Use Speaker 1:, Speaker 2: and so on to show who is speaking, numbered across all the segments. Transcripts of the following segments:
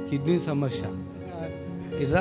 Speaker 1: Kidney సమస్య ఇరా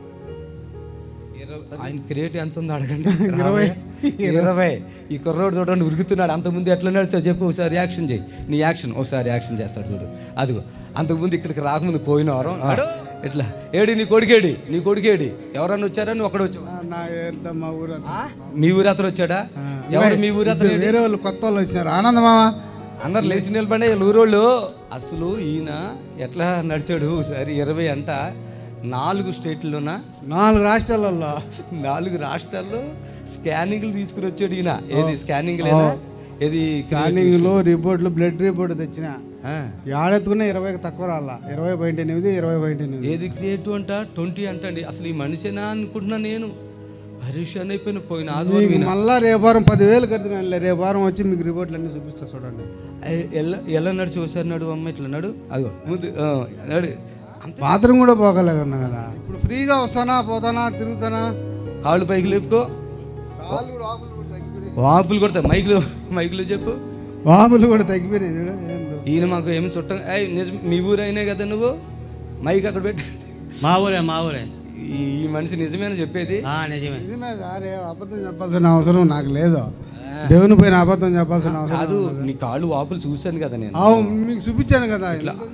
Speaker 1: ఇరవై- ఆయన క్రియేట్ ఎంత ఉందో అడగండి ఇరవై ఇరవై ఈ కుర్రోడు చూడండి ఉరుకుతున్నాడు అంతకుముందు ఎట్లా నడిచావు చెప్పు ఒకసారి రియాక్షన్ చేయి నీ యాక్షన్ ఒకసారి యాక్షన్ చేస్తాడు చూడు అదిగో అంతకుముందు ఇక్కడికి రాకముందు పోయిన వారం ఆ, ఇట్లా ఏడి నీ కొడుకేడి నీ కొడుకేడి ఎవరన్నా వచ్చారా నువ్వు అక్కడ వచ్చావు
Speaker 2: నా ఎంత మా ఊరు అంతా.
Speaker 1: మీ ఊరు అతను వచ్చాడా ఎవరు మీ ఊరు అతను
Speaker 2: వేరే వాళ్ళు కొత్త వాళ్ళు వచ్చినారు ఆనందమామ
Speaker 1: అందరు లేచి నిలబడే ఊరోళ్ళు అసలు ఈయన ఎట్లా నడిచాడు ఒకసారి ఇరవై అంట నాలుగు స్టేట్లోన
Speaker 2: నాలుగు రాష్ట్రాలలో
Speaker 1: నాలుగు రాష్ట్రాల్లో స్కానింగ్లు తీసుకుని వచ్చాడు ఈయన ఏది స్కానింగ్ లేదా ఏది
Speaker 2: స్కానింగ్ లో రిపోర్ట్లు బ్లడ్ రిపోర్ట్ తెచ్చిన
Speaker 1: ఆ,
Speaker 2: ఏడెత్తుకున్నా ఇరవైకి తక్కువ రాలా ఇరవై పాయింట్ ఎనిమిది ఇరవై పాయింట్ ఎనిమిది
Speaker 1: ఏది క్రియేటివ్ అంట ట్వంటీ అంటండి అసలు ఈ మనిషినా అనుకుంటున్నా నేను పరీక్ష అయిపోయిన పోయిన ఆదివారం
Speaker 2: మీకు మళ్ళా రేపారం పదివేలు ఖర్చు కానీ రేపారం వచ్చి మీకు రిపోర్ట్లు అన్ని చూపిస్తా చూడండి
Speaker 1: ఎ- ఎలా ఎలా నడిచి ఒకసారి నడు అమ్మ ఇట్లా నడు అదిగో ముందు ఆ, నడు అంతే
Speaker 2: బాత్రూమ్ కూడా పోగలేకున్నా కదా ఇప్పుడు ఫ్రీగా వస్తానా పోతానా తిరుగుతానా
Speaker 1: కాళ్ళు పైకి లేపుకో
Speaker 2: కాళ్ళు కూడా ఆకులు కూడా తగ్గిపోయినాయి
Speaker 1: వాపులు కొడతా మైకులు మైకులు చెప్పు
Speaker 2: వాపులు కూడా తగ్గిపోయినాయి చూడు ఏం లేవు.
Speaker 1: ఈయన మాకు ఏమి చుట్టం ఏయ్ నిజం మీ ఊరు అయినా కదా నువ్వు మైక్ అక్కడ పెట్టి
Speaker 3: మా ఊరే మా ఊరే
Speaker 1: ఈ ఈ మనిషి నిజమేనా చెప్పేది
Speaker 3: ఆ, నిజమే
Speaker 2: నిజమే సార్ ఏం అబద్ధం చెప్పాల్సిన అవసరం నాకు లేదు దేవుని పైన అబద్ధం చెప్పాల్సిన అవసరం
Speaker 1: కాదు నీ కాళ్ళు వాపులు చూశాను కదా నేను
Speaker 2: అవును మీకు చూపించాను కదా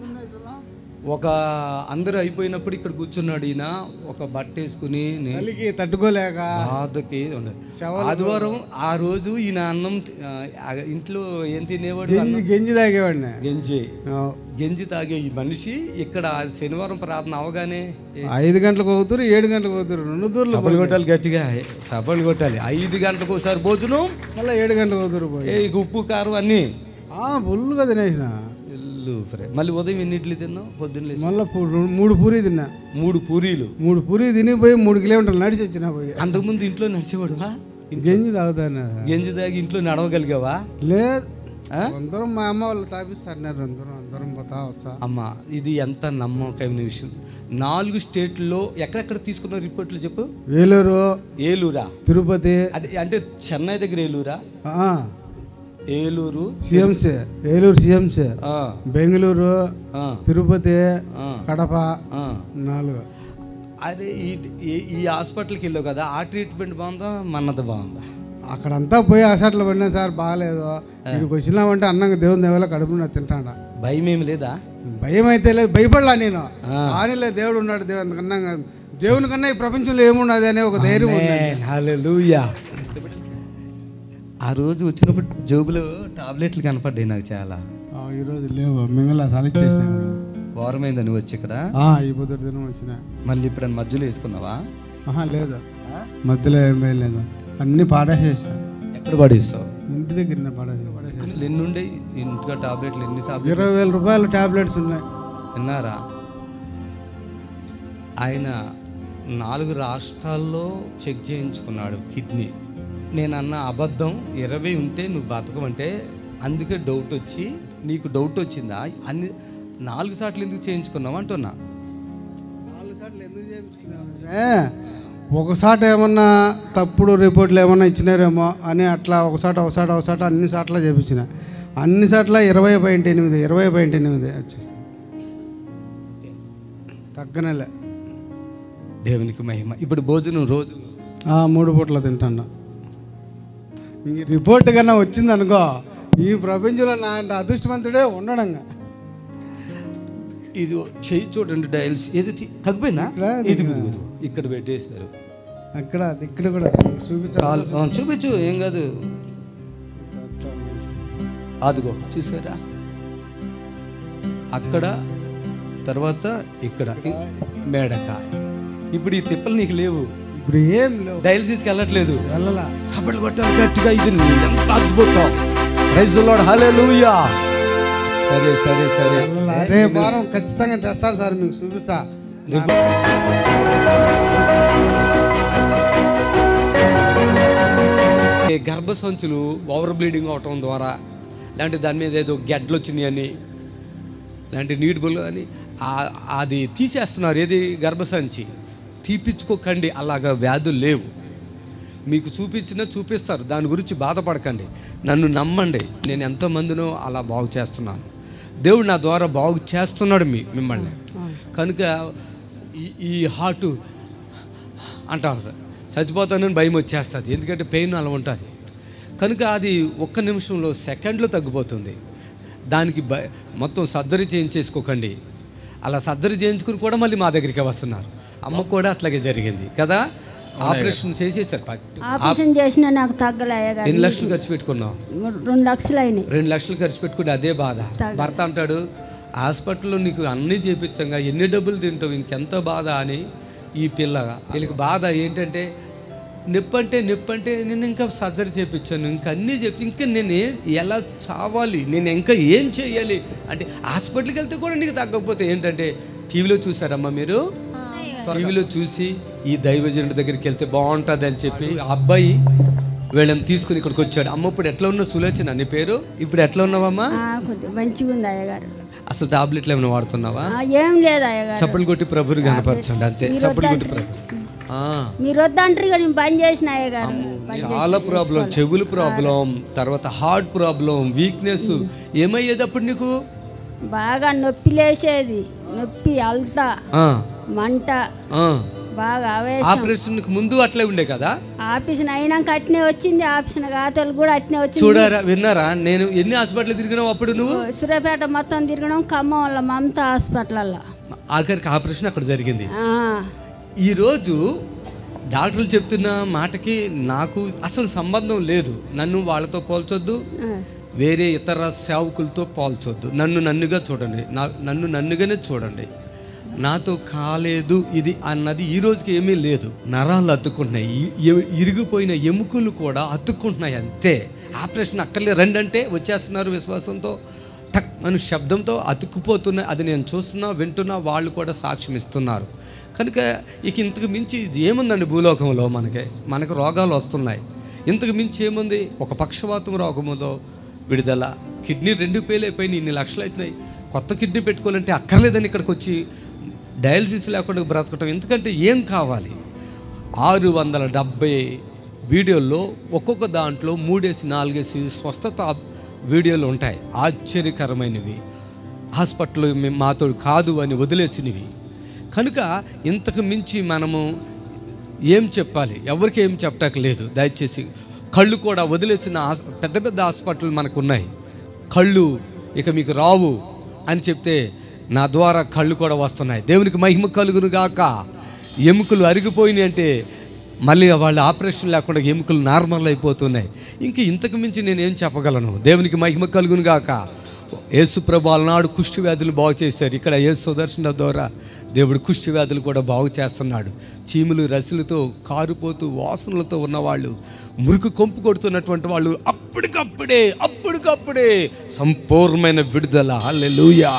Speaker 1: ఒక అందరూ అయిపోయినప్పుడు ఇక్కడ కూర్చున్నాడు ఈయన ఒక బట్ట వేసుకుని నే-
Speaker 2: చలికి తట్టుకోలేక
Speaker 1: బాధకి ఉండదు ఆదివారం ఆ రోజు ఈయన అన్నం ఆ, ఆ ఇంట్లో ఏం తినేవాడు
Speaker 2: గెంజి
Speaker 1: అన్నం
Speaker 2: గెంజి తాగేవాడిని
Speaker 1: గంజి
Speaker 2: ఆ,
Speaker 1: గంజి తాగే ఈ మనిషి ఇక్కడ శనివారం ప్రార్థన అవగానే
Speaker 2: ఐదు గంటలకు అవుతారు ఏడు గంటలకు అవుతారు రెండు దూర్లు
Speaker 1: చప్పలు కొట్టాలి గట్టిగా చప్పలు కొట్టాలి ఐదు గంటలకు ఒకసారి భోజనం
Speaker 2: మళ్ళీ ఏడు గంటలకు అవుతారు పోయి
Speaker 1: ఏ ఇక ఉప్పు కారం అన్నీ
Speaker 2: ఫుల్గా తినేసిన
Speaker 1: ఎల్లు ఫ్రై మళ్ళీ ఉదయం ఎన్ని ఇడ్లీ తిన్నావు పొద్దున్న లేచి
Speaker 2: మళ్ళీ మూడు పూరి తిన్నా
Speaker 1: మూడు పూరీలు
Speaker 2: మూడు పూరి తిని పోయి మూడు కిలోమీటర్లు నడిచి వచ్చిన పోయి
Speaker 1: అంతకుముందు ఇంట్లో నడిచేవాడువా
Speaker 2: గెంజి తాగుతాను
Speaker 1: గంజి తాగి ఇంట్లో నడవగలిగావా
Speaker 2: లేదు
Speaker 1: ఆ?
Speaker 2: అందరం మా అమ్మ వాళ్ళు తాపిస్తారు అందరం అందరం పోతా వచ్చా
Speaker 1: అమ్మా ఇది ఎంత నమ్మకమైన విషయం నాలుగు స్టేట్లలో ఎక్కడెక్కడ తీసుకున్న రిపోర్ట్లు చెప్పు
Speaker 2: వేలూరు
Speaker 1: ఏలూరా
Speaker 2: తిరుపతి
Speaker 1: అది అంటే చెన్నై దగ్గర ఏలూరా
Speaker 2: ఆ,
Speaker 1: ఏలూరు
Speaker 2: సిఎంసి ఏలూరు సిఎంసి
Speaker 1: ఆ,
Speaker 2: బెంగళూరు
Speaker 1: ఆ,
Speaker 2: తిరుపతి
Speaker 1: ఆ,
Speaker 2: కడప
Speaker 1: ఆ.
Speaker 2: నాలుగు
Speaker 1: అదే ఈ ఈ- ఈ హాస్పిటల్కి వెళ్ళావు కదా ఆ ట్రీట్మెంట్ బాగుందా మన్నది బాగుందా
Speaker 2: అక్కడంతా పోయి అసట్లు పడినా సార్ బాగాలేదు ఇక్కడికి వచ్చినామంటే అన్నంగా దేవుని దేవాల కడుపు నా తింటాడా
Speaker 1: భయం ఏమి లేదా
Speaker 2: భయం అయితే లేదు భయపడలా నేను
Speaker 1: ఆ.
Speaker 2: ఆనిలే దేవుడు ఉన్నాడు దేవుని కన్నా దేవుని కన్నా ఈ ప్రపంచంలో ఏమున్నది అనే ఒక ధైర్యం ఉంది
Speaker 1: ఆమేన్. హల్లెలూయా ఆ రోజు వచ్చినప్పుడు జోబులో టాబ్లెట్లు కనపడ్డాయి నాకు చాలా
Speaker 2: ఆ, ఈరోజు లేవు మిమ్మల్ని సాలిచ్చేసిన
Speaker 1: వారమైందా నువ్వు వచ్చి ఇక్కడ
Speaker 2: ఈ పొద్దుటి దినం వచ్చిన
Speaker 1: మళ్ళీ ఇప్పుడు మధ్యలో వేసుకున్నావా
Speaker 2: ఆహా లేదు మధ్యలో ఏం లేదు అన్ని పాడేసేసిన
Speaker 1: ఎక్కడ పడేస్తావు
Speaker 2: ఇంటి దగ్గర పాడేసి పడేసి
Speaker 1: అసలు ఎన్ని ఉండే ఇంటిగా టాబ్లెట్లు ఎన్ని టాబ్లెట్
Speaker 2: ఇరవై వేల రూపాయలు టాబ్లెట్స్ ఉన్నాయి
Speaker 1: విన్నారా ఆయన నాలుగు రాష్ట్రాల్లో చెక్ చేయించుకున్నాడు కిడ్నీ నేను అన్న అబద్ధం ఇరవై ఉంటే నువ్వు బతకమంటే అందుకే డౌట్ వచ్చి నీకు డౌట్ వచ్చిందా అన్ని నాలుగు సార్లు ఎందుకు చేయించుకున్నావు అంటున్నా
Speaker 2: నాలుగు సార్లు ఎందుకు చేయించుకున్నామంటే ఒకసారి ఏమన్నా తప్పుడు రిపోర్ట్లు ఏమన్నా ఇచ్చినారేమో అని అట్లా ఒకసారి ఒకసారి ఒకసారి అన్ని సార్లు చేయించిన అన్ని సార్ల ఇరవై పాయింట్ ఎనిమిది ఇరవై పాయింట్ ఎనిమిది వచ్చేసింది తగ్గనలే
Speaker 1: దేవునికి మహిమ ఇప్పుడు భోజనం రోజు
Speaker 2: ఆ, మూడు పూట్ల తింటాను ఈ రిపోర్ట్ కన్నా వచ్చింది అనుకో ఈ ప్రపంచంలో నా అంత అదృష్టవంతుడే ఉండడంగా
Speaker 1: ఇది చెయ్యి చూడండి డైల్స్ ఏది తీ- తగ్గిపోయిందా
Speaker 2: ఇక్కడ,
Speaker 1: ఇది ఇదిగో, ఇదిగో. ఇక్కడ పెట్టేశారు
Speaker 2: అక్కడ ఇక్కడ కూడా చూపించాలి
Speaker 1: కాల్ ఆ, చూపించు ఏం కాదు అదిగో చూసారా అక్కడ తర్వాత ఇక్కడ ఇ- మేడకాయ ఇప్పుడు ఈ తిప్పలు నీకు లేవు
Speaker 2: ఇప్పుడు ఏం లేవు
Speaker 1: డయాలసిస్కి వెళ్ళట్లేదు
Speaker 2: వెళ్ళలా
Speaker 1: చప్పట్లు కొట్టాలి గట్టిగా ఇది ఎంత అద్భుతం ప్రైజ్ లార్డ్ హల్లెలూయా సరే సరే సరే
Speaker 2: వెళ్ళలా రేపు వారం ఖచ్చితంగా తెస్తాను సార్ మీకు చూపిస్తా
Speaker 1: ఈ గర్భసంచులు ఓవర్ బ్లీడింగ్ అవటం ద్వారా లేదంటే దాని మీద ఏదో గెడ్లు వచ్చినాయని లేదంటే నీటి బుల్ అని ఆ- అది తీసేస్తున్నారు ఏది గర్భసంచి తీపిచ్చుకోకండి అలాగ వ్యాధులు లేవు మీకు చూపించినా చూపిస్తారు దాని గురించి బాధపడకండి నన్ను నమ్మండి నేను ఎంతమందినో అలా బాగు చేస్తున్నాను దేవుడు నా ద్వారా బాగు చేస్తున్నాడు మీ మిమ్మల్ని కనుక ఈ- ఈ హార్ట్ అంటారు చచ్చిపోతానని భయం వచ్చేస్తుంది ఎందుకంటే పెయిన్ అలా ఉంటుంది కనుక అది ఒక్క నిమిషంలో సెకండ్లో తగ్గిపోతుంది దానికి భ మొత్తం సర్జరీ చేయించేసుకోకండి అలా సర్జరీ చేయించుకుని కూడా మళ్ళీ మా దగ్గరికి వస్తున్నారు అమ్మ కూడా అట్లాగే జరిగింది కదా ఆపరేషన్ చేసేసారు పట్టు.
Speaker 3: ఆపరేషన్ చేసినా నాకు తగ్గలే అయ్యగారు
Speaker 1: ఎన్ని లక్షలు ఖర్చు పెట్టుకున్నావు
Speaker 3: రెండు లక్షలు అయినాయి
Speaker 1: రెండు లక్షలు ఖర్చు పెట్టుకుంటే అదే బాధ భర్త అంటాడు హాస్పిటల్లో నీకు అన్నీ చేపించంగా ఎన్ని డబ్బులు తింటావు ఇంకెంత బాధ అని ఈ పిల్ల వీళ్ళకి బాధ ఏంటంటే నొప్పి అంటే నొప్పి అంటే నేను ఇంకా సర్జరీ చేయించాను ఇంకా అన్నీ చెప్పి ఇంకా నేను ఏ- ఎలా చావాలి నేను ఇంకా ఏం చేయాలి అంటే హాస్పిటల్కి వెళ్తే కూడా నీకు తగ్గకపోతే ఏంటంటే టీవీలో చూసారమ్మా మీరు టీవీలో చూసి ఈ దైవజనుడి దగ్గరికి వెళ్తే బాగుంటుంది అని చెప్పి ఆ అబ్బాయి వీళ్ళని తీసుకుని ఇక్కడికి వచ్చాడు అమ్మ ఇప్పుడు ఎట్లా ఉన్నావు సులోచన నీ పేరు ఇప్పుడు ఎట్లా ఉన్నావమ్మా
Speaker 3: ఆ, కొద్దిగా మంచిగా ఉంది అయ్యగారు
Speaker 1: అసలు టాబ్లెట్లు ఏమైనా వాడుతున్నావా
Speaker 3: ఆ, ఏం లేదు అయ్యగారు
Speaker 1: చప్పలు కొట్టి ప్రభుని కనపరచండి అంతే చప్పలు కొట్టి ప్రభు ఆ,
Speaker 3: మీరు వద్దంటారు ఇక నేను పని చేసిన అయ్యగారు
Speaker 1: చాలా ప్రాబ్లం చెవులు ప్రాబ్లం తర్వాత హార్ట్ ప్రాబ్లం వీక్నెస్ ఏమయ్యేది అప్పుడు నీకు
Speaker 3: బాగా నొప్పి లేసేది నొప్పి అల్తా
Speaker 1: ఆ,
Speaker 3: మంట
Speaker 1: ఆ.
Speaker 3: బాగా ఆవేశం
Speaker 1: ఆపరేషన్కి ముందు అట్లే ఉండే కదా
Speaker 3: ఆపరేషన్ అయినాక అట్నే వచ్చింది ఆపరేషన్ కాతలు కూడా అట్నే వచ్చింది
Speaker 1: చూడారా విన్నారా నేను ఎన్ని హాస్పిటల్ తిరిగినావు అప్పుడు నువ్వు
Speaker 3: సూర్యాపేట మొత్తం తిరగడం ఖమ్మం వల్ల మమతా హాస్పిటల్లో
Speaker 1: ఆఖరికి ఆపరేషన్ అక్కడ జరిగింది
Speaker 3: ఆ,
Speaker 1: ఈరోజు డాక్టర్లు చెప్తున్న మాటకి నాకు అసలు సంబంధం లేదు నన్ను వాళ్ళతో పోల్చొద్దు
Speaker 3: ఆ.
Speaker 1: వేరే ఇతర సేవకులతో పోల్చొద్దు నన్ను నన్నుగా చూడండి నా నన్ను నన్నుగానే చూడండి నాతో కాలేదు ఇది అన్నది ఈ రోజుకి ఏమీ లేదు నరాలు అతుక్కుంటున్నాయి ఇ- ఎ- ఇరిగిపోయిన ఎముకలు కూడా అతుక్కుంటున్నాయి అంతే ఆపరేషన్ అక్కర్లే రండి అంటే వచ్చేస్తున్నారు విశ్వాసంతో టక్ అని శబ్దంతో అతుక్కుపోతున్నాయి అది నేను చూస్తున్నా వింటున్నా వాళ్ళు కూడా సాక్ష్యం ఇస్తున్నారు కనుక ఇక ఇంతకు మించి ఇది ఏముందండి భూలోకంలో మనకి మనకు రోగాలు వస్తున్నాయి ఇంతకు మించి ఏముంది ఒక పక్షవాతం రోగములో విడుదల కిడ్నీ రెండు పేలు అయిపోయినాయి ఇన్ని లక్షలు అవుతున్నాయి కొత్త కిడ్నీ పెట్టుకోవాలంటే అక్కర్లేదని ఇక్కడికి వచ్చి డయాలసిస్ లేకుండా బ్రతకటం ఎందుకంటే ఏం కావాలి ఆరు వందల డెబ్బై వీడియోల్లో ఒక్కొక్క దాంట్లో మూడేసి నాలుగేసి స్వస్థత వీడియోలు ఉంటాయి ఆశ్చర్యకరమైనవి హాస్పిటల్ మేము మాతో కాదు అని వదిలేసినవి కనుక ఇంతకు మించి మనము ఏం చెప్పాలి ఎవరికి ఏం చెప్పటానికి లేదు దయచేసి కళ్ళు కూడా వదిలేసిన హాస్- పెద్ద పెద్ద హాస్పిటల్ మనకు ఉన్నాయి కళ్ళు ఇక మీకు రావు అని చెప్తే నా ద్వారా కళ్ళు కూడా వస్తున్నాయి దేవునికి మహిమ కలుగును గాక ఎముకలు అరిగిపోయినాయి అంటే మళ్ళీ వాళ్ళ ఆపరేషన్ లేకుండా ఎముకలు నార్మల్ అయిపోతున్నాయి ఇంక ఇంతకు మించి నేను ఏం చెప్పగలను దేవునికి మహిమ కలుగును గాక యేసు ప్రభు అలనాడు కుష్టి వ్యాధులు బాగు చేశారు ఇక్కడ యేసు సుదర్శన ద్వారా దేవుడు కుష్టి వ్యాధులు కూడా బాగు చేస్తున్నాడు చీములు రసులతో కారుపోతూ వాసనలతో ఉన్నవాళ్ళు మురికి కొంపు కొడుతున్నటువంటి వాళ్ళు అప్పటికప్పుడే అప్పటికప్పుడే సంపూర్ణమైన విడుదల హల్లెలూయా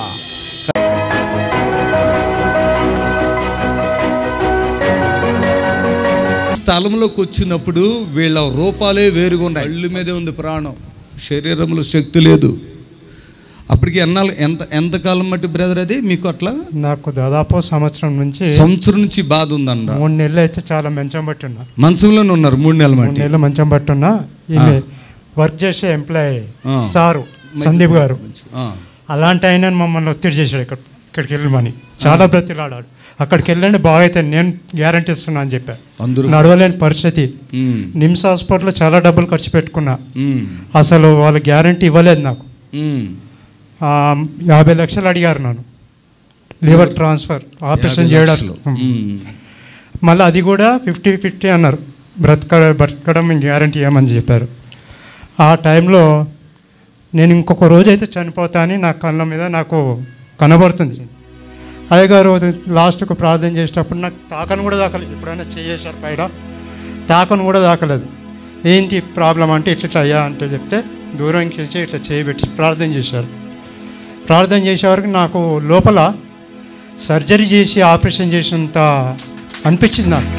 Speaker 1: స్థలంలోకి వచ్చినప్పుడు వీళ్ళ రూపాలే వేరుగా ఉన్నాయి కళ్ళు మీదే ఉంది ప్రాణం శరీరంలో శక్తి లేదు అప్పటికి ఎన్నాళ్ళు ఎంత ఎంతకాలం మట్టి బ్రదర్ అది మీకు అట్లా
Speaker 4: నాకు దాదాపు సంవత్సరం నుంచి
Speaker 1: సంవత్సరం నుంచి బాధ ఉందంట
Speaker 4: మూడు నెలలు అయితే చాలా మంచం పట్టున్నా
Speaker 1: మంచంలోనే ఉన్నారు మూడు నెలల
Speaker 4: మూడు
Speaker 1: మట్టి
Speaker 4: నెలలు మంచం పట్టున్నా ఈమె వర్క్ చేసే ఎంప్లాయీ
Speaker 1: ఆ.
Speaker 4: సారు సందీప్ గారు
Speaker 1: ఆ,
Speaker 4: అలాంటి ఆయన మమ్మల్ని ఒత్తిడి చేశాడు ఇక్కడ ఇక్కడికి వెళ్ళమని చాలా బ్రతిలాడాడు అక్కడికి వెళ్ళండి బాగా అయితే నేను గ్యారంటీ ఇస్తున్నా అని చెప్పాను
Speaker 1: అందరూ
Speaker 4: నడవలేని పరిస్థితి
Speaker 1: ఉమ్,
Speaker 4: నిమ్స్ హాస్పిటల్లో చాలా డబ్బులు ఖర్చు పెట్టుకున్నా
Speaker 1: ఉమ్,
Speaker 4: అసలు వాళ్ళు గ్యారంటీ ఇవ్వలేదు నాకు
Speaker 1: ఉమ్.
Speaker 4: ఆ, యాభై లక్షలు అడిగారు నన్ను లివర్ ట్రాన్స్ఫర్ ఆపరేషన్
Speaker 1: యాభై
Speaker 4: చేయడానికి
Speaker 1: లక్షలు. ఉమ్,
Speaker 4: మళ్ళీ అది కూడా ఫిఫ్టీ ఫిఫ్టీ అన్నారు బ్రతక బ్రతకడం గ్యారంటీ ఇవ్వమని చెప్పారు ఆ టైంలో నేను ఇంకొక రోజు అయితే చనిపోతా అని నా కళ్ళ మీద నాకు కనబడుతుంది అయ్యగారు లాస్ట్కు ప్రార్థన చేసేటప్పుడు నాకు తాకను కూడా దాకలేదు ఎప్పుడైనా చేసేసారు పైన తాకను కూడా దాకలేదు ఏంటి ప్రాబ్లం అంటే ఇట్లా ఇట్లా అయ్యా అంటే చెప్తే దూరం చేసి ఇట్లా చేయబెట్టి ప్రార్థన చేశారు ప్రార్థన చేసే వరకు నాకు లోపల సర్జరీ చేసి ఆపరేషన్ చేసినంత అనిపించింది నాకు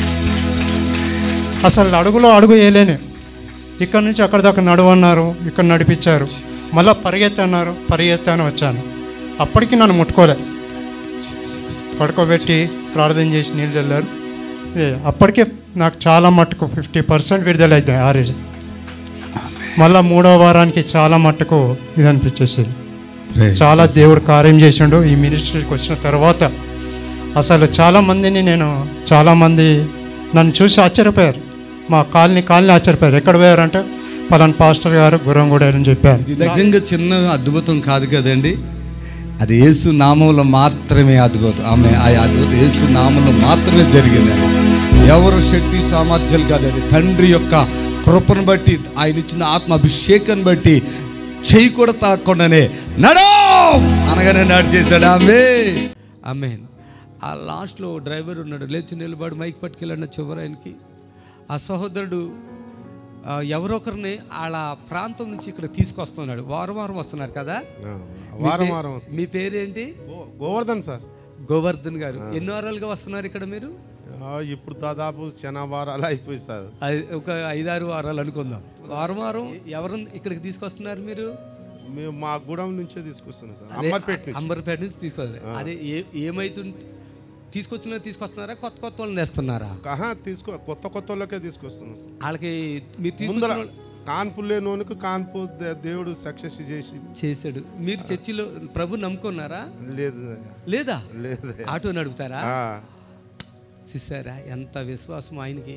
Speaker 4: అసలు అడుగులో అడుగు వేయలేను ఇక్కడ నుంచి అక్కడ దాకా నడవన్నారు ఇక్కడ నడిపించారు మళ్ళీ పరిగెత్తన్నారు పరిగెత్తాను వచ్చాను అప్పటికి నన్ను ముట్టుకోలే పడుకోబెట్టి ప్రార్థన చేసి నీళ్ళు చల్లారు ఏ, అప్పటికే నాకు చాలా మట్టుకు ఫిఫ్టీ పర్సెంట్ విడుదల అవుతాయి ఆరేజ్ మళ్ళీ మూడో వారానికి చాలా మట్టుకు ఇది అనిపించేసింది
Speaker 1: Praise
Speaker 4: చాలా దేవుడు కార్యం చేసిండు ఈ మినిస్ట్రీకి వచ్చిన తర్వాత అసలు చాలా మందిని నేను చాలా మంది నన్ను చూసి ఆశ్చర్యపోయారు మా కాలనీ కాలనీ ఆశ్చర్యపోయారు ఎక్కడ పోయారంటే పలానా పాస్టర్ గారు గుర్రంగూడ అని చెప్పారు
Speaker 1: ఇది నిజంగా చిన్న అద్భుతం కాదు కదండి అది యేసు నామంలో మాత్రమే అద్భుతం ఆమె ఆ అద్భుతం యేసు నామంలో మాత్రమే జరిగింది ఎవరు శక్తి సామర్థ్యాలు కాదు అది తండ్రి యొక్క కృపను బట్టి ఆయన ఇచ్చిన ఆత్మ అభిషేకాన్ని బట్టి చెయ్యి కూడా తాకుండానే నడో అనగానే నడిచేశాడు ఆమె ఆమె ఆ లాస్ట్లో డ్రైవర్ ఉన్నాడు లేచి నిలబడి మైక్ పట్టుకెళ్ళాడు చివరి ఆయనకి ఆ సహోదరుడు ఆ, ఎవరొకరిని వాళ్ళ ప్రాంతం నుంచి ఇక్కడ తీసుకొస్తున్నాడు వారం వారం వస్తున్నారు కదా మీ
Speaker 2: వారం
Speaker 1: పే-
Speaker 2: వారం
Speaker 1: మీ పేరేంటి
Speaker 2: గో- గోవర్ధన్ సార్
Speaker 1: గోవర్ధన్ గారు ఎన్ని వారాలుగా వస్తున్నారు ఇక్కడ మీరు
Speaker 2: ఆ, ఇప్పుడు దాదాపు చాలా వారాలు అయిపోయి సార్
Speaker 1: ఐ- ఒక ఐదారు వారాలు అనుకుందాం వారం వారం ఎవరు ఇక్కడికి తీసుకొస్తున్నారు మీరు
Speaker 2: మేము మా గూడెం నుంచే తీసుకొస్తున్నాం సార్
Speaker 1: అదే
Speaker 2: అమ్మర్పేట నుంచి
Speaker 1: అంబర్పేట నుంచి తీసుకొస్తారు అదే ఏ ఏమైతుంది తీసుకొచ్చిన తీసుకొస్తున్నారా కొత్త కొత్త వాళ్ళని తెస్తున్నారా
Speaker 2: ఆహా, తీసుకో కొత్త కొత్త వాళ్ళకే తీసుకొస్తున్నాం సార్
Speaker 1: వాళ్ళకి మీరు
Speaker 2: ముందర
Speaker 1: తీసుకొచ్చిన వాళ్ళు-
Speaker 2: కాన్పు లేనోనికి కాన్పు దే- దేవుడు సక్సెస్ చేసి
Speaker 1: చేశాడు మీరు చర్చిలో ప్రభు నమ్ముకున్నారా
Speaker 2: లేదు
Speaker 1: లేదా
Speaker 2: లేదు
Speaker 1: ఆటో నడుపుతారా
Speaker 2: ఆ,
Speaker 1: చూసారా ఎంత విశ్వాసం ఆయనకి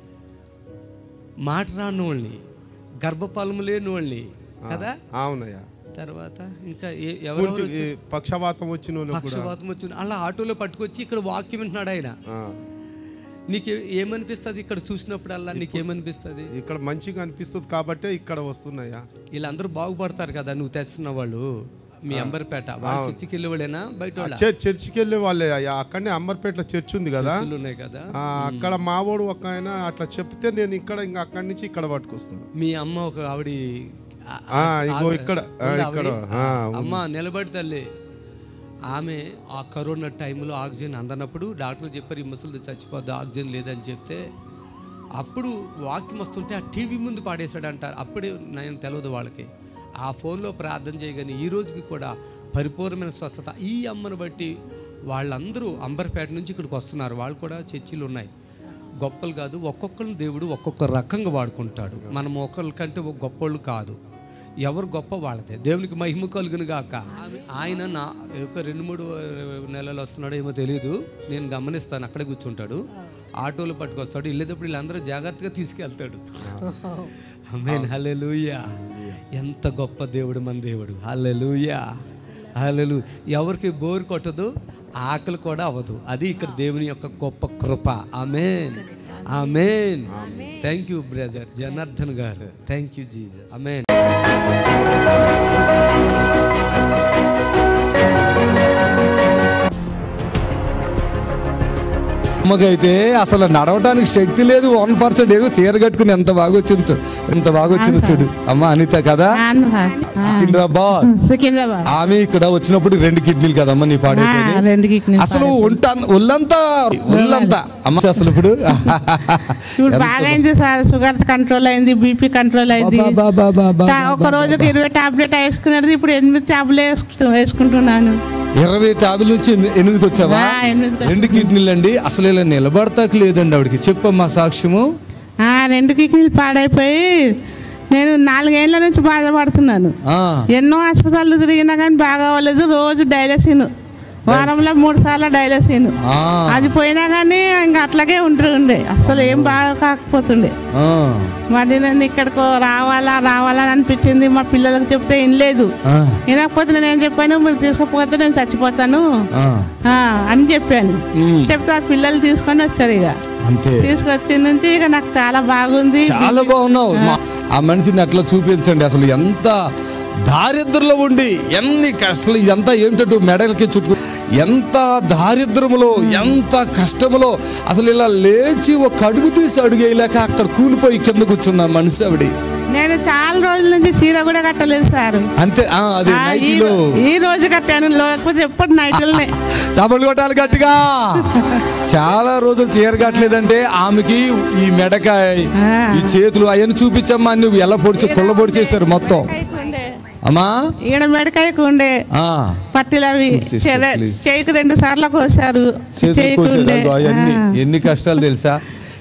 Speaker 1: మాట రాని వాళ్ళని గర్భఫలము లేని వాళ్ళని కదా
Speaker 2: అవునయ్యా
Speaker 1: తర్వాత ఇంకా ఏ- ఎవరెవరు
Speaker 2: పూర్తి
Speaker 1: వచ్చి
Speaker 2: ఈ పక్షవాతం వచ్చిన వాళ్ళకి కూడా
Speaker 1: పక్షపాతం వచ్చిన అలా ఆటోలో పట్టుకొచ్చి ఇక్కడ వాక్యం వింటున్నాడు ఆయన
Speaker 2: ఆ,
Speaker 1: నీకు ఏమనిపిస్తుంది ఇక్కడ చూసినప్పుడల్లా నీకేమనిపిస్తుంది
Speaker 2: ఇక్కడ మంచిగా అనిపిస్తుంది కాబట్టే ఇక్కడ వస్తున్నాయా
Speaker 1: వీళ్ళందరూ బాగుపడతారు కదా నువ్వు తెస్తున్న వాళ్ళు మీ అంబర్పేట వాళ్ళు చర్చికి వెళ్ళే వాళ్ళేనా బయట వాళ్ళ
Speaker 2: చర్చ్- చర్చికి వెళ్ళే వాళ్ళే అయ్యా అక్కడనే అమ్మర్పేటలో చర్చ్ ఉంది కదా
Speaker 1: చర్చిలు ఉన్నాయి కదా
Speaker 2: ఆ, అక్కడ మావోడు ఒక ఆయన అట్లా చెప్తే నేను ఇక్కడ ఇంకా అక్కడి నుంచి ఇక్కడ పట్టుకొస్తాను
Speaker 1: మీ అమ్మ ఒక ఆవిడ ఆ-
Speaker 2: ఆ,
Speaker 1: ఆ-
Speaker 2: ఇగో ఇక్కడ, ఆ,
Speaker 1: ఉందా
Speaker 2: ఇక్కడ,
Speaker 1: ఆవిడ?
Speaker 2: ఆ,
Speaker 1: అమ్మ నిలబడి తల్లి ఆమె ఆ కరోనా టైంలో ఆక్సిజన్ అందనప్పుడు డాక్టర్ చెప్పారు ఈ ముసలిది చచ్చిపోద్ది ఆక్సిజన్ లేదని చెప్తే అప్పుడు వాక్యం వస్తుంటే ఆ టీవీ ముందు పాడేశాడు అంటారు అప్పుడే నేను తెలియదు వాళ్ళకి ఆ ఫోన్లో ప్రార్థన చేయగానే ఈ రోజుకి కూడా పరిపూర్ణమైన స్వస్థత ఈ అమ్మను బట్టి వాళ్ళందరూ అంబర్పేట నుంచి ఇక్కడికి వస్తున్నారు వాళ్ళు కూడా చర్చిలు ఉన్నాయి గొప్పలు కాదు ఒక్కొక్కరిని దేవుడు ఒక్కొక్క రకంగా వాడుకుంటాడు మనం ఒకరి కంటే ఒక గొప్పోళ్ళు కాదు ఎవరు గొప్ప వాళ్ళదే దేవునికి మహిమ కలుగును గాక ఆమె- ఆయన నా ఒక రెండు మూడు నెలలు వస్తున్నాడో ఏమో తెలియదు నేను గమనిస్తాను అక్కడే కూర్చుంటాడు ఆటోలు పట్టుకొస్తాడు వెళ్ళేటప్పుడు వీళ్ళందరూ జాగ్రత్తగా తీసుకెళ్తాడు ఆమేన్ హల్లెలూయా ఎంత గొప్ప దేవుడు మన దేవుడు హల్లెలూయా హల్లెలు ఎవరికి బోర్ కొట్టదు ఆకలి కూడా అవ్వదు అది ఇక్కడ దేవుని యొక్క గొప్ప కృప amen amen thank you brother Janardhan గారు థ్యాంక్ యూ జీజస్ ఆమెన్ అమ్మకైతే అసలు నడవడానికి శక్తి లేదు వన్ పర్సెంట్ ఏదో చీర కట్టుకుని ఎంత బాగా వచ్చింది చూ- ఎంత బాగా వచ్చింది చూడు అమ్మ అనిత కదా సికింద్రాబాద్
Speaker 5: సికింద్రాబాద్
Speaker 1: ఆమె ఇక్కడ వచ్చినప్పుడు రెండు కిడ్నీలు కదమ్మా నీ పాడైపోయి
Speaker 5: ఆ, రెండు కిడ్నీలు
Speaker 1: అసలు ఒంట ఒళ్ళంతా ఒళ్ళంతా అమ్మ అసలు ఇప్పుడు
Speaker 5: ఇప్పుడు బాగా అయింది సార్ షుగర్ కంట్రోల్ అయింది బీపీ కంట్రోల్ అయింది
Speaker 1: బా, బా, బా, బా,
Speaker 5: టా- ఒక రోజుకి ఇరవై టాబ్లెట్ వేసుకున్నది ఇప్పుడు ఎనిమిది టాబ్లెట్ వేసుకు- వేసుకుంటున్నాను
Speaker 1: ఇరవై టాబ్లెట్ నుంచి ఎన్ని- ఎనిమిదికి వచ్చావా
Speaker 5: ఆ, ఎనిమిదికి
Speaker 1: రెండు కిడ్నీలు అండి అసలు ఇలా నిలబడతాకి లేదండి ఆవిడకి చెప్పమ్మా సాక్ష్యము
Speaker 5: ఆ, రెండు కిడ్నీలు పాడైపోయి నేను నాలుగేళ్ల నుంచి బాధపడుతున్నాను
Speaker 1: ఆ,
Speaker 5: ఎన్నో హాస్పిటల్ తిరిగినా కానీ బాగా అవ్వలేదు రోజు డైలసిన్ వారంలో మూడు సార్లు డైలసిన్
Speaker 1: ఆ,
Speaker 5: అది పోయినా కానీ ఇంకా అట్లాగే ఉంటూ ఉండే అసలు ఏం బాగా కాకపోతుండే
Speaker 1: ఆ,
Speaker 5: మరి నేను ఇక్కడికి రావాలా రావాలా అని అనిపించింది మా పిల్లలకు చెప్తే వినలేదు
Speaker 1: ఆ,
Speaker 5: వినకపోతే నేను ఏం చెప్పాను మీరు తీసుకుపోతే నేను చచ్చిపోతాను
Speaker 1: ఆ.
Speaker 5: ఆ, అని చెప్పాను
Speaker 1: ఉమ్,
Speaker 5: చెప్తే ఆ పిల్లలు తీసుకొని వచ్చారు ఇక
Speaker 1: అంతే
Speaker 5: తీసుకొచ్చిన నుంచి ఇక నాకు చాలా బాగుంది
Speaker 1: చాలా బాగున్నావు మా- ఆ మనిషిని అట్లా చూపించండి అసలు ఎంత దారిద్రంలో ఉండి ఎన్ని అసలు ఇదంతా ఏంటంటే మెడలకి చుట్టూ ఎంత దారిద్రములో ఎంత కష్టములో అసలు ఇలా లేచి ఒక అడుగు తీసి అడుగు వేయలేక అక్కడ కూలిపోయి కింద కూర్చున్న మనిషి ఆవిడ
Speaker 5: నేను చాలా రోజుల నుంచి చీర కూడా కట్టలేదు సార్
Speaker 1: అంతే ఆ, అది
Speaker 5: ఆ, ఈ
Speaker 1: నైటీలో
Speaker 5: రో- ఈ రోజు కట్టాను లేకపోతే ఎప్పుడు నైట్లనే
Speaker 1: చపలు కొట్టాలి గట్టిగా చాలా రోజులు చీర కట్టలేదంటే ఆమెకి ఈ మెడకాయ
Speaker 5: ఆ.
Speaker 1: ఈ చేతులు అవన్నీ చూపించమ్మా నువ్వు ఎలా పొడిచి కుళ్ళ పొడిచేశారు మొత్తం
Speaker 5: ఉండే
Speaker 1: అమ్మా
Speaker 5: ఈడ మెడకాయకు ఉండే
Speaker 1: ఆ,
Speaker 5: పట్టీలు అవి
Speaker 1: Sister,
Speaker 5: చెర-
Speaker 1: please.
Speaker 5: చేయికి రెండు సార్లు కోసారు
Speaker 1: చేతులు
Speaker 5: చేయికి
Speaker 1: కోసారు
Speaker 5: ఉండే.
Speaker 1: అదిగో అవన్నీ
Speaker 5: ఆ.
Speaker 1: ఎన్ని కష్టాలు తెలుసా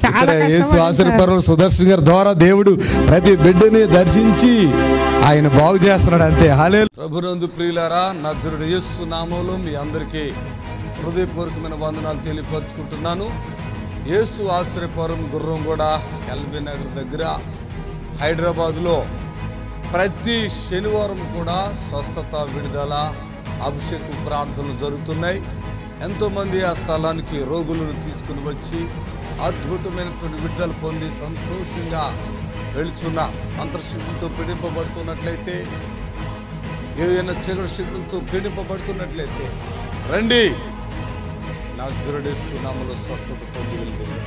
Speaker 5: చాలా
Speaker 1: ఇక్కడ యేసు
Speaker 5: కష్టపడ్డాను సార్.
Speaker 1: ఆశ్రపరం సుదర్శన్ గారి ద్వారా దేవుడు ప్రతి బిడ్డని దర్శించి ఆయన బాగు చేస్తున్నాడు అంతే హాలే ప్రభునందు ప్రియులారా నజరుడు యేసు నామంలో మీ అందరికీ హృదయపూర్వకమైన వందనాలు తెలియపరుచుకుంటున్నాను యేసు ఆశ్రయపురం గుర్రం కూడా ఎల్బీ నగర్ దగ్గర హైదరాబాద్లో ప్రతి శనివారం కూడా స్వస్థత విడుదల అభిషేకం ప్రార్థనలు జరుగుతున్నాయి ఎంతోమంది ఆ స్థలానికి రోగులను తీసుకుని వచ్చి అద్భుతమైనటువంటి విడుదల పొంది సంతోషంగా వెళుచున్న అంతర్శక్తులతో పీడింపబడుతున్నట్లయితే ఏదైనా చీకటి శక్తులతో పీడింపబడుతున్నట్లయితే రండి నా జురడిస్తున్నాములో స్వస్థత పొంది వెళ్తుంది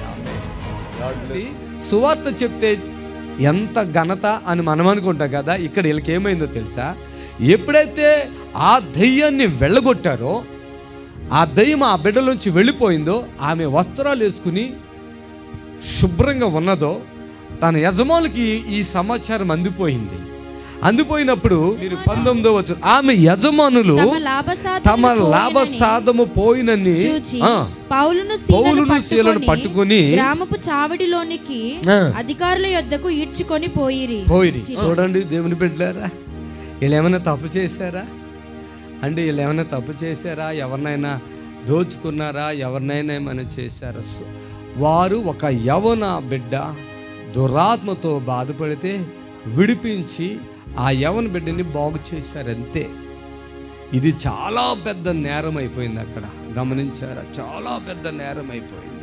Speaker 1: సువార్త చెప్తే ఎంత ఘనత అని మనం అనుకుంటాం కదా ఇక్కడ వీళ్ళకి ఏమైందో తెలుసా ఎప్పుడైతే ఆ దయ్యాన్ని వెళ్ళగొట్టారో ఆ దయ్యం ఆ బిడ్డలోంచి వెళ్ళిపోయిందో ఆమె వస్త్రాలు వేసుకుని శుభ్రంగా ఉన్నదో తన యజమానులకి ఈ సమాచారం అందిపోయింది అందిపోయినప్పుడు మీరు పంతొమ్మిదో వచ్చు ఆమె యజమానులు
Speaker 6: తమ లాభసాధనము
Speaker 1: తమ లాభ
Speaker 6: పోయినని
Speaker 1: సాధము పోయినని
Speaker 6: చూచి
Speaker 1: ఆ,
Speaker 6: పౌలును
Speaker 1: పౌలును శీలను పట్టుకొని
Speaker 6: గ్రామపు చావడిలోనికి
Speaker 1: ఆ.
Speaker 6: అధికారుల యొద్దకు ఈడ్చుకొని పోయిరి
Speaker 1: పోయిరి చూడండి దేవుని బిడ్డలారా వీళ్ళు ఏమైనా తప్పు చేశారా అంటే వీళ్ళు ఏమైనా తప్పు చేశారా ఎవరినైనా దోచుకున్నారా ఎవరినైనా ఏమైనా చేశారా సో, వారు ఒక యవన బిడ్డ దురాత్మతో బాధపడితే విడిపించి ఆ యవన బిడ్డని బాగు చేశారు అంతే ఇది చాలా పెద్ద నేరం అయిపోయింది అక్కడ గమనించారా చాలా పెద్ద నేరం అయిపోయింది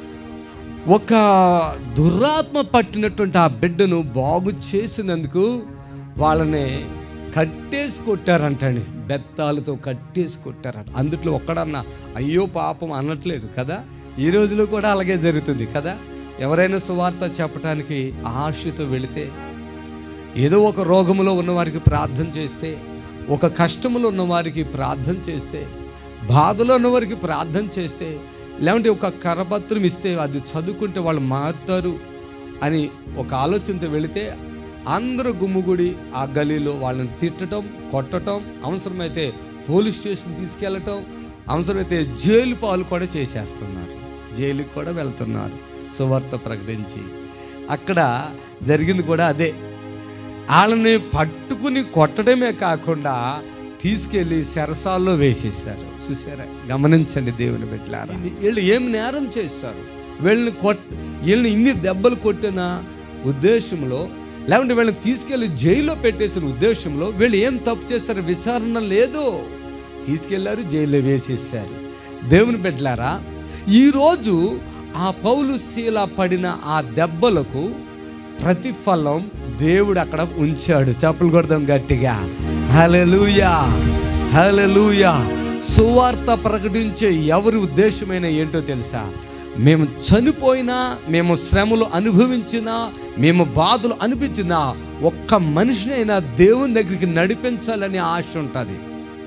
Speaker 1: ఒక దురాత్మ పట్టినటువంటి ఆ బిడ్డను బాగు చేసినందుకు వాళ్ళని కట్టేసి కొట్టారంటండి బెత్తాలతో కట్టేసి కొట్టారంట అందుట్లో ఒక్కడన్నా అయ్యో పాపం అనట్లేదు కదా ఈ రోజులో కూడా అలాగే జరుగుతుంది కదా ఎవరైనా సువార్త చెప్పడానికి ఆశతో వెళితే ఏదో ఒక రోగములో ఉన్న వారికి ప్రార్థన చేస్తే ఒక కష్టములో ఉన్న వారికి ప్రార్థన చేస్తే బాధలో ఉన్న వారికి ప్రార్థన చేస్తే లేదంటే ఒక కరపత్రం ఇస్తే అది చదువుకుంటే వాళ్ళు మారుతారు అని ఒక ఆలోచనతో వెళితే అందరూ గుమ్ముగుడి ఆ గలీలో వాళ్ళని తిట్టడం కొట్టడం అవసరమైతే పోలీస్ స్టేషన్ తీసుకెళ్ళటం అవసరమైతే జైలు పాలు కూడా చేసేస్తున్నారు జైలుకి కూడా వెళ్తున్నారు సువార్త ప్రకటించి అక్కడ జరిగింది కూడా అదే వాళ్ళని పట్టుకుని కొట్టడమే కాకుండా తీసుకెళ్ళి సెరసాల్లో వేసేసారు చూసారా గమనించండి దేవుని బిడ్డలారా వీళ్ళు ఏం నేరం చేస్తారు వీళ్ళని కొట్ వీళ్ళని ఇన్ని దెబ్బలు కొట్టిన ఉద్దేశంలో లేకుంటే వీళ్ళని తీసుకెళ్ళి జైల్లో పెట్టేసిన ఉద్దేశంలో వీళ్ళు ఏం తప్పు చేస్తారు విచారణ లేదు తీసుకెళ్లారు జైల్లో వేసేసారు దేవుని బిడ్డలారా ఈరోజు ఆ పౌలు శీల పడిన ఆ దెబ్బలకు ప్రతిఫలం దేవుడు అక్కడ ఉంచాడు చెప్పులు కొడదాం గట్టిగా హలెలూయా హలెలూయా సువార్త ప్రకటించే ఎవరి ఉద్దేశమైన ఏంటో తెలుసా మేము చనిపోయినా మేము శ్రమలు అనుభవించినా మేము బాధలు అనిపించినా ఒక్క మనిషినైనా దేవుని దగ్గరికి నడిపించాలని ఆశ ఉంటుంది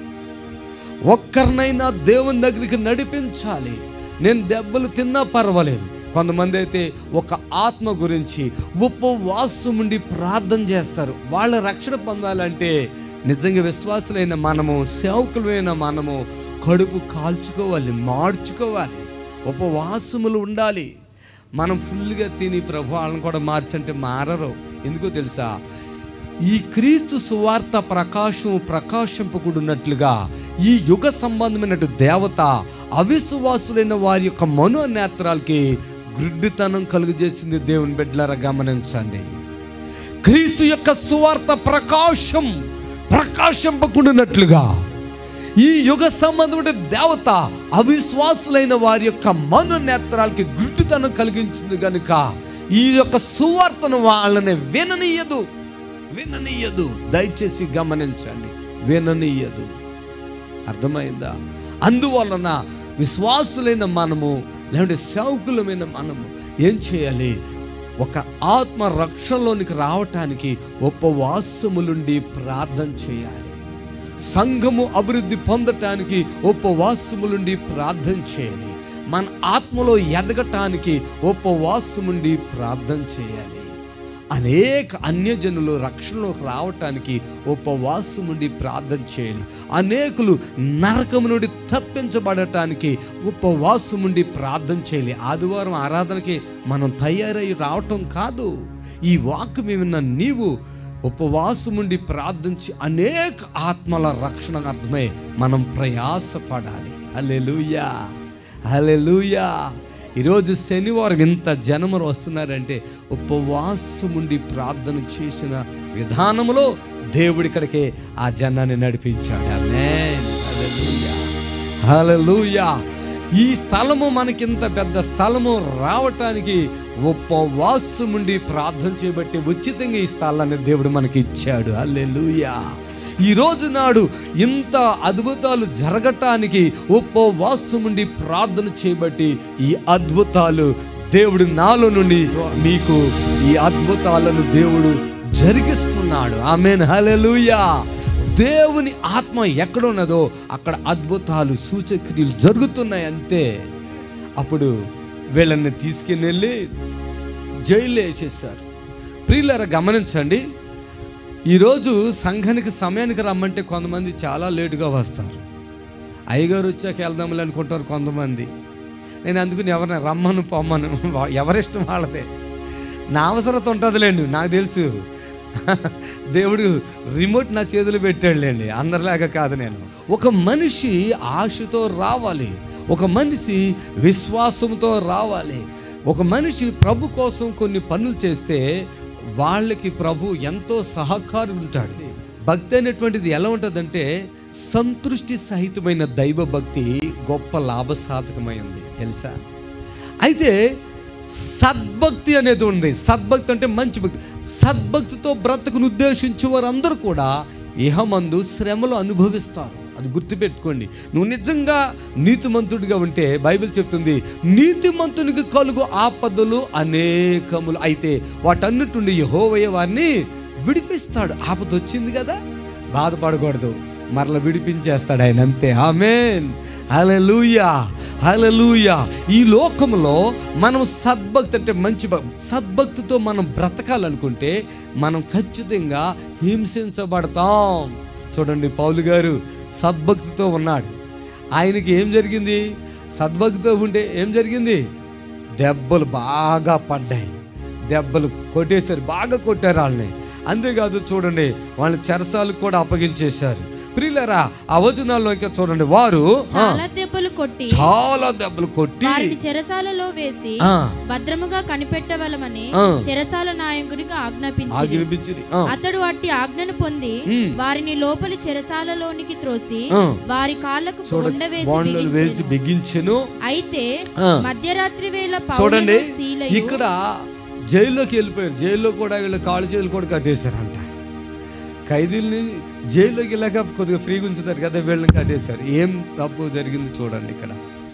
Speaker 1: ఒక్కరినైనా దేవుని దగ్గరికి నడిపించాలి నేను దెబ్బలు తిన్నా పర్వాలేదు కొంతమంది అయితే ఒక ఆత్మ గురించి ఉపవాసం ఉండి ప్రార్థన చేస్తారు వాళ్ళ రక్షణ పొందాలంటే నిజంగా విశ్వాసులైన మనము సేవకులైన మనము కడుపు కాల్చుకోవాలి మార్చుకోవాలి ఉపవాసములు ఉండాలి మనం ఫుల్గా తిని ప్రభు వాళ్ళని కూడా మార్చంటే మారరు ఎందుకో తెలుసా ఈ క్రీస్తు సువార్త ప్రకాశం ప్రకాశింపకుడున్నట్లుగా ఈ యుగ సంబంధమైన దేవత అవిశ్వాసులైన వారి యొక్క మనోనేత్రాలకి గుడ్డితనం కలుగజేసింది దేవుని బిడ్డలారా గమనించండి క్రీస్తు యొక్క సువార్త ప్రకాశం ప్రకాశింపకుండానట్లుగా ఈ యుగ సంబంధమైన దేవత అవిశ్వాసులైన వారి యొక్క మనోనేత్రాలకి గుడ్డితనం కలిగించింది కనుక ఈ యొక్క సువార్తను వాళ్ళని విననీయదు విననీయదు దయచేసి గమనించండి విననీయదు అర్థమైందా అందువలన విశ్వాసులైన మనము లేదంటే సేవకులమైన మనము ఏం చేయాలి ఒక ఆత్మ రక్షణలోనికి రావటానికి ఉపవాసములుండి ప్రార్థన చేయాలి సంఘము అభివృద్ధి పొందటానికి ఉపవాసములుండి ప్రార్థన చేయాలి మన ఆత్మలో ఎదగటానికి ఉపవాసముండి ప్రార్థన చేయాలి అనేక అన్యజనులు రక్షణలోకి రావటానికి ఉపవాసం ఉండి ప్రార్థన చేయాలి అనేకులు నరకము నుండి తప్పించబడటానికి ఉపవాసం ఉండి ప్రార్థన చేయాలి ఆదివారం ఆరాధనకి మనం తయారై రావటం కాదు ఈ వాక్కు విన్న నీవు ఉపవాసం ఉండి ప్రార్థించి అనేక ఆత్మల రక్షణ అర్థమై మనం ప్రయాసపడాలి హల్లెలూయా హల్లెలూయా ఈరోజు శనివారం ఇంత జనములు వస్తున్నారంటే ఉపవాసం ఉండి ప్రార్థన చేసిన విధానంలో దేవుడి ఇక్కడికి ఆ జనాన్ని నడిపించాడు ఆమేన్. హల్లెలూయా హల్లెలూయా ఈ స్థలము మనకింత పెద్ద స్థలము రావటానికి ఉపవాసం ఉండి ప్రార్థన చేయబట్టి ఉచితంగా ఈ స్థలాన్ని దేవుడు మనకి ఇచ్చాడు అల్లెలుయా ఈ రోజు నాడు ఇంత అద్భుతాలు జరగటానికి ఉపవాసం ఉండి ప్రార్థన చేయబట్టి ఈ అద్భుతాలు దేవుడు నాలో నుండి మీకు ఈ అద్భుతాలను దేవుడు జరిగిస్తున్నాడు ఆమెన్ హల్లెలూయా దేవుని ఆత్మ ఎక్కడున్నదో అక్కడ అద్భుతాలు సూచక్రియలు జరుగుతున్నాయి అంతే అప్పుడు వీళ్ళని తీసుకుని వెళ్ళి జైల్లో వేసేసారు ప్రియులరా గమనించండి ఈరోజు సంఘానికి సమయానికి రమ్మంటే కొంతమంది చాలా లేటుగా వస్తారు అయ్యగారు వచ్చాక వెళ్దాంలే అనుకుంటారు కొంతమంది నేను అందుకని ఎవరిని రమ్మను పొమ్మను ఎవరిష్టం వాళ్ళదే నా అవసరత ఉంటుందిలేండి నాకు తెలుసు దేవుడు రిమోట్ నా చేతులు పెట్టాడులేండి అందరిలాగా కాదు నేను ఒక మనిషి ఆశతో రావాలి ఒక మనిషి విశ్వాసంతో రావాలి ఒక మనిషి ప్రభు కోసం కొన్ని పనులు చేస్తే వాళ్ళకి ప్రభు ఎంతో సహకారం ఉంటాడు భక్తి అనేటువంటిది ఎలా ఉంటుందంటే సంతృష్టి సహితమైన దైవ భక్తి గొప్ప లాభసాధకమైంది తెలుసా అయితే సద్భక్తి అనేది ఉంది సద్భక్తి అంటే మంచి భక్తి సద్భక్తితో బ్రతకును ఉద్దేశించే వారందరూ కూడా ఇహమందు శ్రమలు అనుభవిస్తారు అది గుర్తుపెట్టుకోండి నువ్వు నిజంగా నీతిమంతుడిగా ఉంటే బైబిల్ చెప్తుంది నీతిమంతునికి కలుగు ఆపదలు అనేకములు అయితే వాటన్నిటి నుండి యెహోవయ్య వారిని విడిపిస్తాడు ఆపద వచ్చింది కదా బాధపడకూడదు మరల విడిపించేస్తాడు ఆయన అంతే ఆమెన్ హల్లెలూయా హల్లెలూయా ఈ లోకంలో మనం సద్భక్తి అంటే మంచి భక్- సద్భక్తితో మనం బ్రతకాలనుకుంటే మనం ఖచ్చితంగా హింసించబడతాం చూడండి పౌలు గారు సద్భక్తితో ఉన్నాడు ఆయనకి ఏం జరిగింది సద్భక్తితో ఉంటే ఏం జరిగింది దెబ్బలు బాగా పడ్డాయి దెబ్బలు కొట్టేశారు బాగా కొట్టారు వాళ్ళని అంతేకాదు చూడండి వాళ్ళ చెరసాలు కూడా అప్పగించేశారు ప్రియులరా ఆ వచనాల్లో ఇంకా చూడండి వారు ఆ,
Speaker 6: చాలా దెబ్బలు కొట్టి
Speaker 1: చాలా దెబ్బలు కొట్టి
Speaker 6: వారిని చెరసాలలో వేసి
Speaker 1: ఆ,
Speaker 6: భద్రముగా కనిపెట్టవలమని
Speaker 1: ఆ.
Speaker 6: చెరసాల నాయకుడికి ఆజ్ఞాపించి
Speaker 1: ఆజ్ఞాపించింది ఆ,
Speaker 6: అతడు అట్టి ఆజ్ఞను పొంది
Speaker 1: ఉమ్.
Speaker 6: వారిని లోపలి చెరసాలలోనికి త్రోసి
Speaker 1: ఆ.
Speaker 6: వారి కాళ్ళకు
Speaker 1: చూడ
Speaker 6: బొండ వేసి
Speaker 1: బాండ్లు వేసి
Speaker 6: బిగించెను.
Speaker 1: బిగించెను
Speaker 6: అయితే
Speaker 1: ఆ.
Speaker 6: మధ్యరాత్రి వేళ
Speaker 1: చూడండి
Speaker 6: పౌలును శీలయు
Speaker 1: ఇక్కడ జైల్లోకి వెళ్ళిపోయారు జైల్లో కూడా వీళ్ళు కాళ్ళు చేతులు కూడా కట్టేశారంట ఖైదీల్ని జైల్లోకి వెళ్ళాక కొద్దిగా ఫ్రీగా ఉంచుతారు కదా వీళ్ళని కట్టేశారు ఏం తప్పు జరిగింది చూడండి ఇక్కడ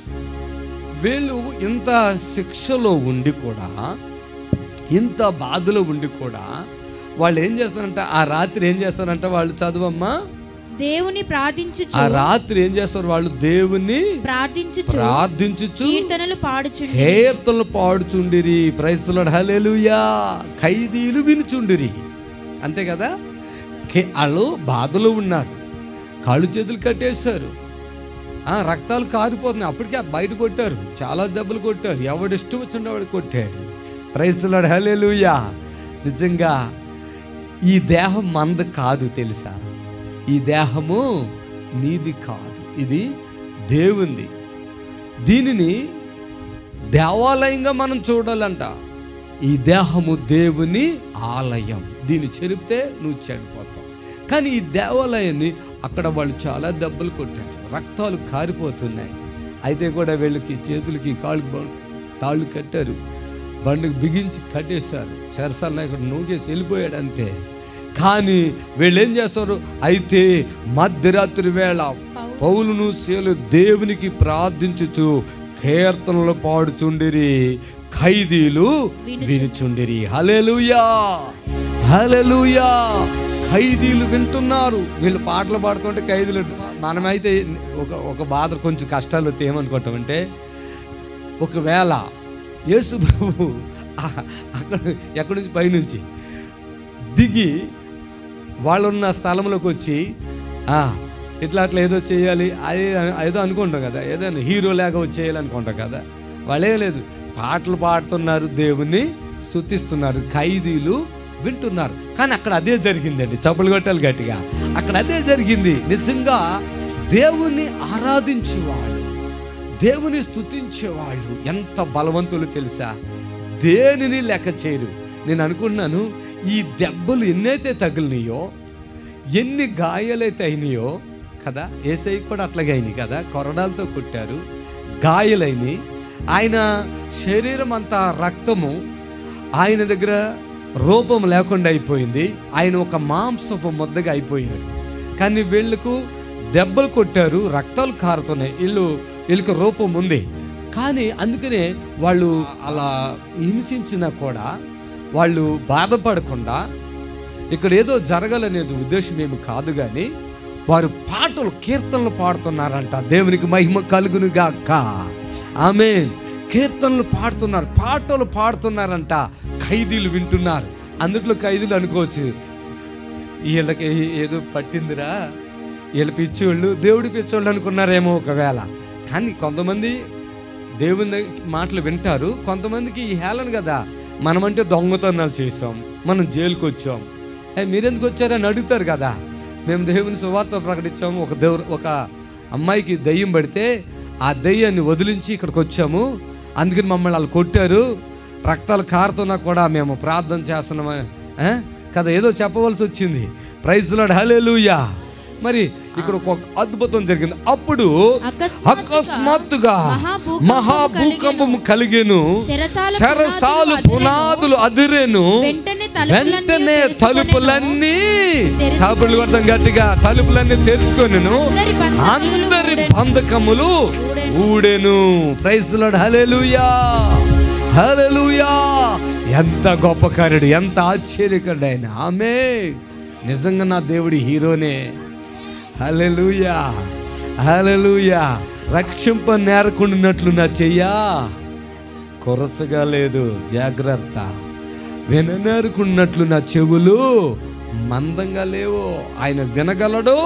Speaker 1: వీళ్ళు ఇంత శిక్షలో ఉండి కూడా ఇంత బాధలో ఉండి కూడా వాళ్ళు ఏం చేస్తారంట ఆ రాత్రి ఏం చేస్తారంట వాళ్ళు చదువమ్మా
Speaker 6: దేవుని ప్రార్థించుచు
Speaker 1: ఆ రాత్రి ఏం చేస్తారు వాళ్ళు దేవుని
Speaker 6: ప్రార్థించుచు
Speaker 1: ప్రార్థించుచు
Speaker 6: కీర్తనలు పాడుచుండి
Speaker 1: కీర్తనలు పాడుచుండిరి ప్రైస్తులాడు హల్లెలూయా ఖైదీలు వినుచుండిరి అంతే కదా కే- వాళ్ళు బాధలో ఉన్నారు కాళ్ళు చేతులు కట్టేశారు ఆ, రక్తాలు కారిపోతున్నాయి అప్పటికే బయట కొట్టారు చాలా దెబ్బలు కొట్టారు ఎవడు ఇష్టం వచ్చిన వాడు కొట్టాడు ప్రైస్తులాడు హల్లెలూయా నిజంగా ఈ దేహం మంద కాదు తెలుసా ఈ దేహము నీది కాదు ఇది దేవుంది దీనిని దేవాలయంగా మనం చూడాలంట ఈ దేహము దేవుని ఆలయం దీన్ని చెరిపితే నువ్వు చెడిపోతావు కానీ ఈ దేవాలయాన్ని అక్కడ వాళ్ళు చాలా దెబ్బలు కొట్టారు రక్తాలు కారిపోతున్నాయి అయితే కూడా వీళ్ళకి చేతులకి కాళ్ళకి బం- తాళ్ళు కట్టారు బండికి బిగించి కట్టేశారు చెరసాల నాయకుడు నూకేసి వెళ్ళిపోయాడు అంతే కానీ వీళ్ళు ఏం చేస్తారు అయితే మధ్యరాత్రి వేళ పౌలును శీలు దేవునికి ప్రార్థించుచు కీర్తనలు పాడుచుండిరి ఖైదీలు వినుచుండిరి హల్లెలూయా హల్లెలూయా ఖైదీలు వింటున్నారు వీళ్ళు పాటలు పాడుతుంటే ఖైదీలు మనమైతే ఒక ఒక బాధ కొంచెం కష్టాలు వస్తే ఏమనుకుంటామంటే ఒకవేళ యేసు ప్రభు ఆ- అక్కడ ఎక్కడి నుంచి పైనుంచి దిగి వాళ్ళున్న స్థలంలోకి వచ్చి "ఆ, ఇట్లా అట్లా ఏదో చేయాలి అది ఏదో అనుకుంటాం కదా ఏదైనా హీరో లాగా వచ్చేయాలి అనుకుంటాం కదా వాళ్ళే లేదు పాటలు పాడుతున్నారు దేవుణ్ణి స్తుతిస్తున్నారు ఖైదీలు వింటున్నారు కానీ అక్కడ అదే జరిగిందండి చప్పులు కొట్టాలి గట్టిగా అక్కడ అదే జరిగింది నిజంగా దేవుణ్ణి ఆరాధించేవాళ్ళు దేవుని స్తుతించేవాళ్ళు ఎంత బలవంతులు తెలుసా దేనిని లెక్క చేయరు నేను అనుకుంటున్నాను ఈ దెబ్బలు ఎన్నైతే తగిలినాయో ఎన్ని గాయాలైతే అయినాయో కదా ఏసై కూడా అట్లాగే అయినాయి కదా కొరడాలతో కొట్టారు గాయాలైనవి ఆయన శరీరం అంతా రక్తము ఆయన దగ్గర రూపం లేకుండా అయిపోయింది ఆయన ఒక మాంసపు ముద్దగా అయిపోయాడు కానీ వీళ్ళకు దెబ్బలు కొట్టారు రక్తాలు కారుతున్నాయి వీళ్ళు వీళ్ళకి రూపం ఉంది కానీ అందుకనే వాళ్ళు అలా హింసించినా కూడా వాళ్ళు బాధపడకుండా ఇక్కడ ఏదో జరగాలనేది ఉద్దేశం ఏమి కాదు కానీ వారు పాటలు కీర్తనలు పాడుతున్నారంట దేవునికి మహిమ కలుగును గాక ఆమె కీర్తనలు పాడుతున్నారు పాటలు పాడుతున్నారంట ఖైదీలు వింటున్నారు అందుట్లో ఖైదీలు అనుకోవచ్చు వీళ్ళకి ఏదో పట్టిందిరా వీళ్ళ పిచ్చోళ్ళు దేవుడి పిచ్చోళ్ళు అనుకున్నారేమో ఒకవేళ కానీ కొంతమంది దేవుని దగ్గ- మాటలు వింటారు కొంతమందికి ఈ హేళన కదా మనమంటే దొంగతనాలు చేసాం మనం జైలుకి వచ్చాం ఏ మీరెందుకు వచ్చారని అడుగుతారు కదా మేము దేవుని సువార్త ప్రకటించాము ఒక దేవుడు ఒక అమ్మాయికి దయ్యం పడితే ఆ దయ్యాన్ని వదిలించి ఇక్కడికి వచ్చాము అందుకని మమ్మల్ని వాళ్ళు కొట్టారు రక్తాలు కారుతున్నా కూడా మేము ప్రార్థన చేస్తున్నామని ఆ? కదా ఏదో చెప్పవలసి వచ్చింది ప్రైజ్ లాడ్ హల్లెలూయా మరి ఇక్కడ ఒక అద్భుతం జరిగింది అప్పుడు
Speaker 6: అకస్మాత్తుగా
Speaker 1: అకస్మాత్తుగా
Speaker 6: మహాభూకంపము
Speaker 1: మహాభూకంపము కలిగేను
Speaker 6: చెరసాల
Speaker 1: చెరసాలు
Speaker 6: పునాదులు
Speaker 1: పునాదులు అదిరేను
Speaker 6: వెంటనే తలుపులన్నీ
Speaker 1: వెంటనే
Speaker 6: తెరుచుకొనెను.
Speaker 1: తలుపులన్నీ
Speaker 6: తెరుచుకొనెను.
Speaker 1: చాపలు కొడతాం గట్టిగా తలుపులన్నీ తెరుచుకొనెను
Speaker 6: అందరి బంధకములు
Speaker 1: అందరి
Speaker 6: ఊడెను.
Speaker 1: బంధకములు
Speaker 6: ఊడెను.
Speaker 1: ఊడెను ప్రైజ్ లాడ్ హల్లెలూయా హల్లెలూయా ఎంత గొప్ప కార్యుడు ఎంత ఆశ్చర్యకరుడు ఆయన ఆమె నిజంగా నా దేవుడి హీరోనే హల్లెలూయా హల్లెలూయా రక్షింప నేరకుండినట్లు నా చెయ్యా కొరచగా లేదు జాగ్రత్త విననేరుకున్నట్లు నా చెవులు మందంగా లేవు ఆయన వినగలడు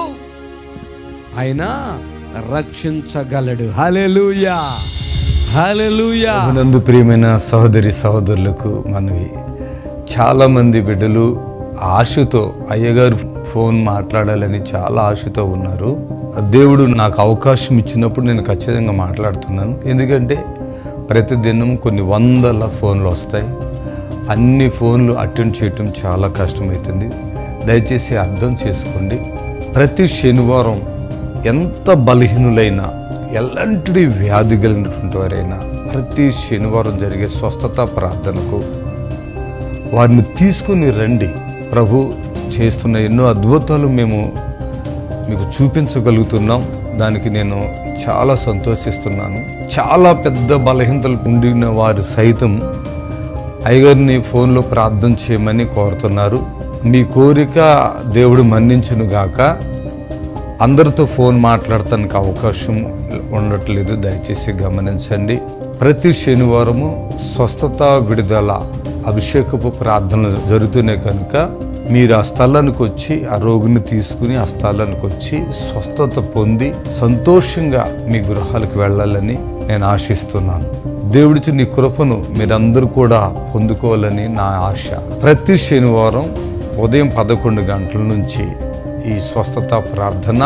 Speaker 1: ఆయన రక్షించగలడు హల్లెలూయా హల్లెలూయా
Speaker 7: నందు ప్రియమైన సహోదరి సహోదరులకు మనవి చాలామంది బిడ్డలు ఆశతో అయ్యగారు ఫోన్ మాట్లాడాలని చాలా ఆశతో ఉన్నారు దేవుడు నాకు అవకాశం ఇచ్చినప్పుడు నేను ఖచ్చితంగా మాట్లాడుతున్నాను ఎందుకంటే ప్రతిదినం కొన్ని వందల ఫోన్లు వస్తాయి అన్ని ఫోన్లు అటెండ్ చేయటం చాలా కష్టమవుతుంది దయచేసి అర్థం చేసుకోండి ప్రతి శనివారం ఎంత బలహీనులైనా ఎలాంటి వ్యాధి కలిగినటువంటి వారైనా ప్రతి శనివారం జరిగే స్వస్థత ప్రార్థనకు వారిని తీసుకుని రండి ప్రభు చేస్తున్న ఎన్నో అద్భుతాలు మేము మీకు చూపించగలుగుతున్నాం దానికి నేను చాలా సంతోషిస్తున్నాను చాలా పెద్ద బలహీనతలు ఉండిన వారు సైతం అయ్యగారిని ఫోన్లో ప్రార్థన చేయమని కోరుతున్నారు మీ కోరిక దేవుడు మన్నించును గాక అందరితో ఫోన్ మాట్లాడటానికి అవకాశం ఉండట్లేదు దయచేసి గమనించండి ప్రతి శనివారము స్వస్థత విడుదల అభిషేకపు ప్రార్థనలు జరుగుతున్నాయి కనుక మీరు ఆ స్థలానికి వచ్చి ఆ రోగిని తీసుకుని ఆ స్థలానికి వచ్చి స్వస్థత పొంది సంతోషంగా మీ గృహాలకు వెళ్ళాలని నేను ఆశిస్తున్నాను దేవుడిచి నీ కృపను మీరందరూ కూడా పొందుకోవాలని నా ఆశ ప్రతి శనివారం ఉదయం పదకొండు గంటల నుంచి ఈ స్వస్థత ప్రార్థన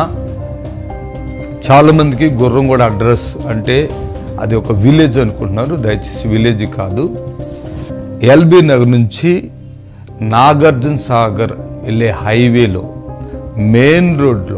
Speaker 7: చాలామందికి గుర్రం కూడా అడ్రస్ అంటే అది ఒక విలేజ్ అనుకుంటున్నారు దయచేసి విలేజ్ కాదు ఎల్బీ నగర్ నుంచి నాగార్జున సాగర్ వెళ్ళే హైవేలో మెయిన్ రోడ్లో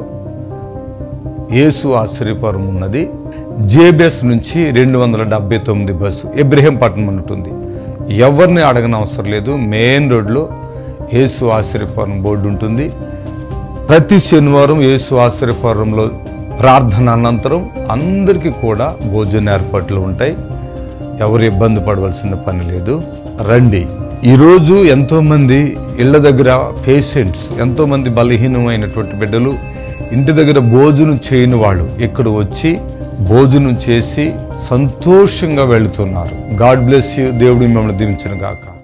Speaker 7: యేసు ఆశ్చర్యపురం ఉన్నది జేబిఎస్ నుంచి రెండు వందల డెబ్బై తొమ్మిది బస్సు ఇబ్రహీంపట్నం ఉంటుంది ఎవరిని అడగనవసరం లేదు మెయిన్ రోడ్లో యేసు ఆశ్చర్యపురం బోర్డు ఉంటుంది ప్రతి శనివారం యేసు ఆశ్చర్యపురంలో ప్రార్థన అనంతరం అందరికీ కూడా భోజన ఏర్పాట్లు ఉంటాయి ఎవరు ఇబ్బంది పడవలసిన పని లేదు రండి ఈరోజు ఎంతోమంది ఇళ్ళ దగ్గర పేషెంట్స్ ఎంతోమంది బలహీనమైనటువంటి బిడ్డలు ఇంటి దగ్గర భోజనం చేయని వాళ్ళు ఇక్కడ వచ్చి భోజనం చేసి సంతోషంగా వెళుతున్నారు గాడ్ బ్లెస్ యూ దేవుడు మిమ్మల్ని దీవించను గాక